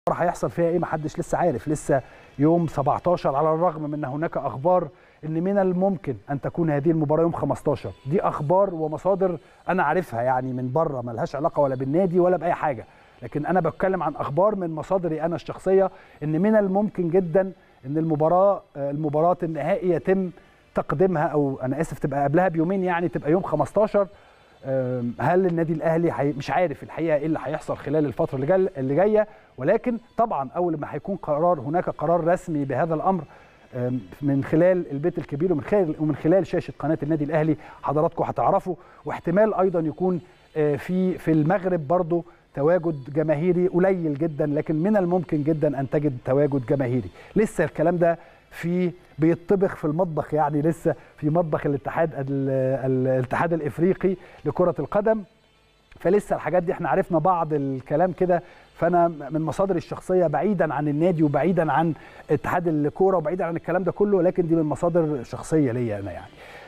هيحصل فيها ايه محدش لسه عارف لسه يوم 17 على الرغم من ان هناك اخبار ان من الممكن ان تكون هذه المباراه يوم 15 دي اخبار ومصادر انا عارفها يعني من بره ملهاش علاقه ولا بالنادي ولا باي حاجه لكن انا بتكلم عن اخبار من مصادري انا الشخصيه ان من الممكن جدا ان المباراه المباراه النهائي يتم تقديمها او انا اسف تبقى قبلها بيومين يعني تبقى يوم 15 هل النادي الاهلي حي... مش عارف الحقيقه ايه اللي هيحصل خلال الفتره اللي, جاي... اللي جايه ولكن طبعا اول ما هيكون قرار هناك قرار رسمي بهذا الامر من خلال البيت الكبير ومن خلال ومن خلال شاشه قناه النادي الاهلي حضراتكم هتعرفوا واحتمال ايضا يكون في في المغرب برضو تواجد جماهيري قليل جدا لكن من الممكن جدا ان تجد تواجد جماهيري لسه الكلام ده في بيطبخ في المطبخ يعني لسه في مطبخ الاتحاد الاتحاد الافريقي لكره القدم فلسه الحاجات دي احنا عرفنا بعض الكلام كده فانا من مصادري الشخصيه بعيدا عن النادي وبعيدا عن اتحاد الكوره وبعيدا عن الكلام ده كله لكن دي من مصادر شخصيه ليا انا يعني